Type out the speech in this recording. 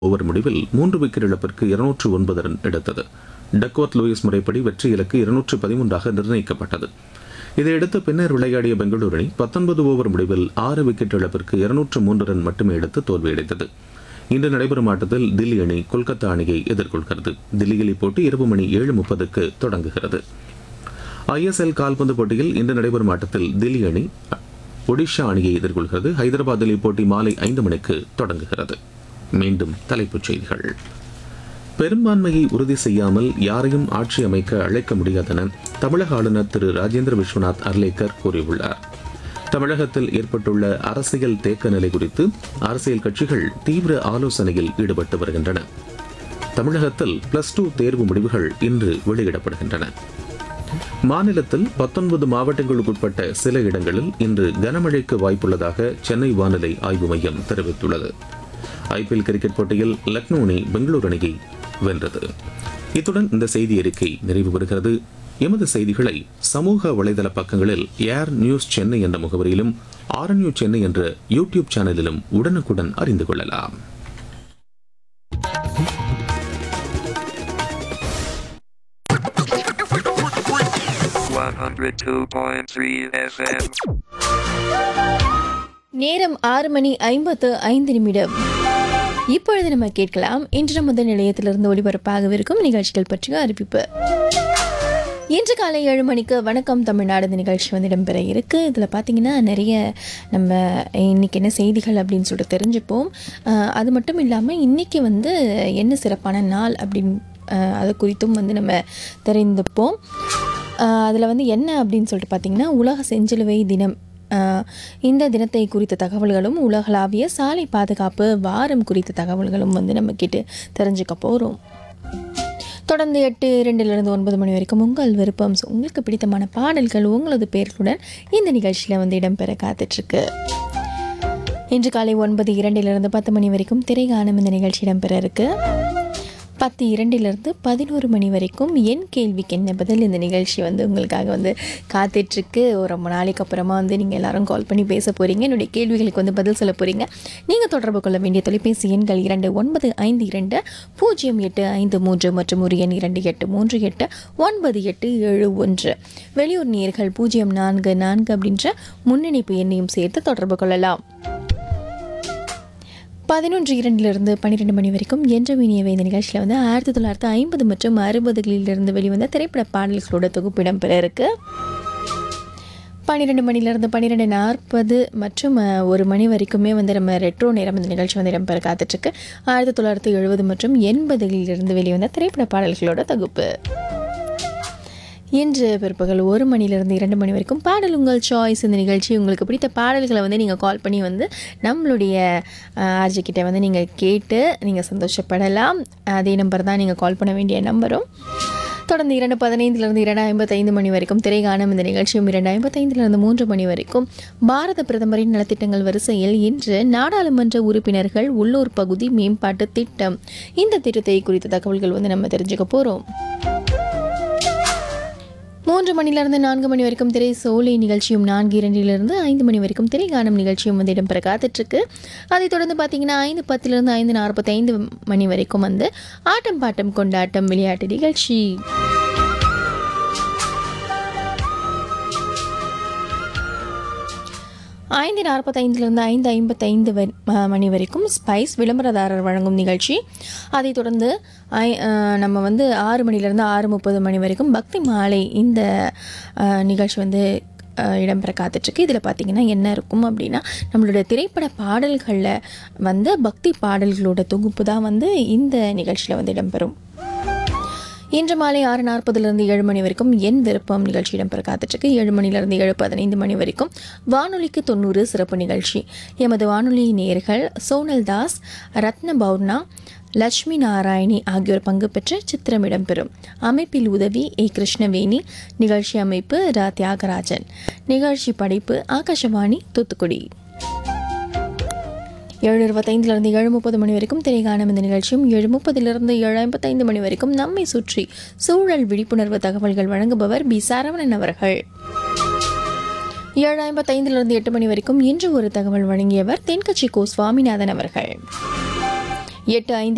Over முடிவில் மூன்று wicket இழப்பிற்கு இருநூற்று ஒன்பது ரன் எடுத்தது டக்வர்த் லூயிஸ் முறைப்படி வெற்றி இலக்கு இருநூற்று பதிமூன்றாக நிர்ணயிக்கப்பட்டது இதையடுத்து பின்னர் விளையாடிய பெங்களூரு அணி பத்தொன்பது ஓவர் முடிவில் ஆறு விக்கெட் இழப்பிற்கு இருநூற்று மூன்று ரன் மட்டுமே எடுத்து தோல்வியடைந்தது இன்று நடைபெறும் ஆட்டத்தில் தில்லி அணி கொல்கத்தா அணியை எதிர்கொள்கிறது தில்லியில் இப்போட்டி இரவு மணி ஏழு முப்பதுக்கு தொடங்குகிறது ஐஎஸ்எல் கால்பந்து போட்டியில் இன்று நடைபெறும் ஆட்டத்தில் தில்லி அணி ஒடிஷா அணியை எதிர்கொள்கிறது ஹைதராபாத்தில் இப்போட்டி மாலை ஐந்து மணிக்கு தொடங்குகிறது மீண்டும் தலைப்புச் செய்திகள் பெரும்பான்மையை உறுதி செய்யாமல் யாரையும் ஆட்சி அமைக்க அழைக்க முடியாதென தமிழக ஆளுநர் திரு ராஜேந்திர விஸ்வநாத் அர்லேக்கர் கூறியுள்ளார் தமிழகத்தில் ஏற்பட்டுள்ள அரசியல் தேக்க நிலை குறித்து அரசியல் கட்சிகள் தீவிர ஆலோசனையில் ஈடுபட்டு வருகின்றன தமிழகத்தில் பிளஸ் டூ தேர்வு முடிவுகள் இன்று வெளியிடப்படுகின்றன மாநிலத்தில் பத்தொன்பது மாவட்டங்களுக்குட்பட்ட சில இடங்களில் இன்று கனமழைக்கு வாய்ப்புள்ளதாக சென்னை வானிலை ஆய்வு மையம் தெரிவித்துள்ளது ஐபிஎல் கிரிக்கெட் போட்டியில் லக்னோ அணி பெங்களூரு அணியை வென்றது இத்துடன் இந்த செய்தி அறிக்கை நிறைவு பெறுகிறது எமது செய்திகளை சமூக வலைதள பக்கங்களில் ஏர் நியூஸ் சென்னை என்ற முகவரியிலும் ஆர்என்யூ சென்னை என்ற யூடியூப் சேனலிலும் உடனுக்குடன் அறிந்து கொள்ளலாம் 102.3 FM. நேரம் ஆறு மணி ஐம்பத்து ஐந்து நிமிடம் இப்பொழுது நம்ம கேட்கலாம் இன்று முதல் நிலையத்திலிருந்து ஒளிபரப்பாகவிருக்கும் நிகழ்ச்சிகள் பற்றிய அறிவிப்பு இன்று காலை ஏழு மணிக்கு வணக்கம் தமிழ்நாடு இந்த நிகழ்ச்சி வந்து இடம்பெற இருக்கு இதில் பார்த்தீங்கன்னா நிறைய நம்ம இன்னைக்கு என்ன செய்திகள் அப்படின்னு சொல்லிட்டு தெரிஞ்சுப்போம் அஹ் அது மட்டும் இல்லாமல் இன்னைக்கு வந்து என்ன சிறப்பான நாள் அப்படின்னு அஹ் அது குறித்தும் வந்து நம்ம தெரிந்துப்போம் அதில் வந்து என்ன அப்படின்னு சொல்லிட்டு பார்த்தீங்கன்னா உலக செஞ்சிலுவை தினம் ஆஹ் இந்த தினத்தை குறித்த தகவல்களும் உலகளாவிய சாலை பாதுகாப்பு வாரம் குறித்த தகவல்களும் வந்து நம்ம கிட்ட தெரிஞ்சுக்க போகிறோம் தொடர்ந்து எட்டு இரண்டிலிருந்து ஒன்பது மணி வரைக்கும் உங்கள் விருப்பம் So, உங்களுக்கு பிடித்தமான பாடல்கள் உங்களது பெயர்களுடன் இந்த நிகழ்ச்சியில் வந்து இடம்பெற காத்துட்ருக்கு இன்று காலை ஒன்பது இரண்டிலிருந்து பத்து மணி வரைக்கும் திரைகாணும் இந்த நிகழ்ச்சி இடம்பெற இருக்கு பத்து இரண்டிலிருந்து பதினோரு மணி வரைக்கும் என் கேள்விக்கு என்ன பதில் இந்த நிகழ்ச்சி வந்து உங்களுக்காக வந்து காத்துட்ருக்கு ஒரு ரொம்ப நாளைக்கு அப்புறமா வந்து நீங்கள் எல்லாரும் கால் பண்ணி பேச போகிறீங்க என்னுடைய கேள்விகளுக்கு வந்து பதில் சொல்ல போகிறீங்க நீங்கள் தொடர்பு கொள்ள வேண்டிய தொலைபேசி எண்கள் இரண்டு ஒன்பது ஐந்து இரண்டு பூஜ்ஜியம் எட்டு ஐந்து மூன்று மற்றும் ஒரு எண் இரண்டு எட்டு மூன்று எட்டு ஒன்பது எட்டு ஏழு ஒன்று வெளியூர் நேர்கள் பூஜ்ஜியம் நான்கு நான்கு அப்படின்ற முன்னணிப்பு எண்ணையும் சேர்த்து தொடர்பு கொள்ளலாம் பதினொன்று இரண்டிலிருந்து பன்னிரெண்டு மணி வரைக்கும் என்ற மீனியவை இந்த நிகழ்ச்சியில் வந்து ஆயிரத்தி தொள்ளாயிரத்தி ஐம்பது மற்றும் அறுபதுகளிலிருந்து வெளிவந்த திரைப்பட பாடல்களோட தொகுப்பு இடம்பெற இருக்கு பன்னிரெண்டு மணிலேருந்து பன்னிரெண்டு நாற்பது மற்றும் அஹ், ஒரு மணி வரைக்குமே வந்து நம்ம ரெட்ரோ நேரம் இந்த நிகழ்ச்சி வந்து இடம்பெற காத்துட்ருக்கு ஆயிரத்தி தொள்ளாயிரத்தி எழுபது மற்றும் எண்பதுகளிலிருந்து வெளிவந்த திரைப்பட பாடல்களோட தொகுப்பு இன்று பிற்பகல் ஒரு மணிலிருந்து இரண்டு மணி வரைக்கும் பாடல் உங்கள் சாய்ஸ் இந்த நிகழ்ச்சி உங்களுக்கு பிடித்த பாடல்களை வந்து நீங்கள் கால் பண்ணி வந்து நம்மளுடைய ஆர்ஜி கிட்ட வந்து நீங்கள் கேட்டு நீங்கள் சந்தோஷப்படலாம் அதே நம்பர் தான் நீங்கள் கால் பண்ண வேண்டிய நம்பரும் தொடர்ந்து இரண்டு பதினைந்திலிருந்து இரண்டு ஐம்பத்தைந்து மணி வரைக்கும் திரைகாணும் இந்த நிகழ்ச்சியும் இரண்டு ஐம்பத்தைந்திலிருந்து மூன்று மணி வரைக்கும் பாரத பிரதமரின் நலத்திட்டங்கள் வரிசையில் இன்று நாடாளுமன்ற உறுப்பினர்கள் உள்ளூர் பகுதி மேம்பாட்டு திட்டம் இந்த திட்டத்தை குறித்த தகவல்கள் வந்து நம்ம தெரிஞ்சுக்க போகிறோம் மூன்று மணிலிருந்து நான்கு மணி வரைக்கும் திரை சோலை நிகழ்ச்சியும் நான்கு இரண்டிலிருந்து ஐந்து மணி வரைக்கும் திரை காணும் நிகழ்ச்சியும் வந்து இடம்பெற காத்துட்ருக்கு அதைத் தொடர்ந்து பார்த்தீங்கன்னா ஐந்து பத்திலிருந்து ஐந்து நாற்பத்தைந்து மணி வரைக்கும் வந்து ஆட்டம் பாட்டம் கொண்டாட்டம் விளையாட்டு நிகழ்ச்சி ஐந்து நாற்பத்தைந்திலிருந்து ஐந்து ஐம்பத்தைந்து வரை- ம- மணி வரைக்கும் ஸ்பைஸ் விளம்பரதாரர் வழங்கும் நிகழ்ச்சி அதைத் தொடர்ந்து ஐ அஹ், நம்ம வந்து ஆறு மணிலேருந்து ஆறு முப்பது மணி வரைக்கும் பக்தி மாலை இந்த அஹ், நிகழ்ச்சி வந்து அஹ், இடம்பெற காத்துட்ருக்கு இதில் பார்த்தீங்கன்னா என்ன இருக்கும் அப்படின்னா நம்மளோட திரைப்பட பாடல்களில் வந்து பக்தி பாடல்களோட தொகுப்பு தான் வந்து இந்த நிகழ்ச்சியில் வந்து இடம்பெறும் இன்று மாலை ஆறு நாற்பதுலேருந்து ஏழு மணி வரைக்கும் என் விருப்பம் நிகழ்ச்சி இடம்பெற காத்துட்ருக்கு ஏழு மணிலேருந்து ஏழு பதினைந்து மணி வரைக்கும் வானொலிக்கு தொண்ணூறு சிறப்பு நிகழ்ச்சி எமது வானொலி நேயர்கள் சோனல் தாஸ் ரத்ன பௌர்ணா லட்சுமி நாராயணி ஆகியோர் பங்கு பெற்ற சித்திரம் இடம்பெறும் அமைப்பில் உதவி ஏ கிருஷ்ணவேணி நிகழ்ச்சி அமைப்பு ரா தியாகராஜன் நிகழ்ச்சி படைப்பு ஆகாஷவாணி தூத்துக்குடி ஏழு இருபத்தைந்துலேருந்து ஏழு முப்பது மணி வரைக்கும் திரைகாணும் இந்த நிகழ்ச்சியும் ஏழு முப்பதிலிருந்து ஏழு ஐம்பத்தைந்து மணி வரைக்கும் நம்மை சுற்றி சூழல் விழிப்புணர்வு தகவல்கள் வழங்குபவர் பி சரவணன் அவர்கள் ஏழு ஐம்பத்தைந்திலிருந்து எட்டு மணி வரைக்கும் இன்று ஒரு தகவல் வழங்கியவர் தென்கட்சி கோ சுவாமிநாதன் அவர்கள் எட்டு ஐந்து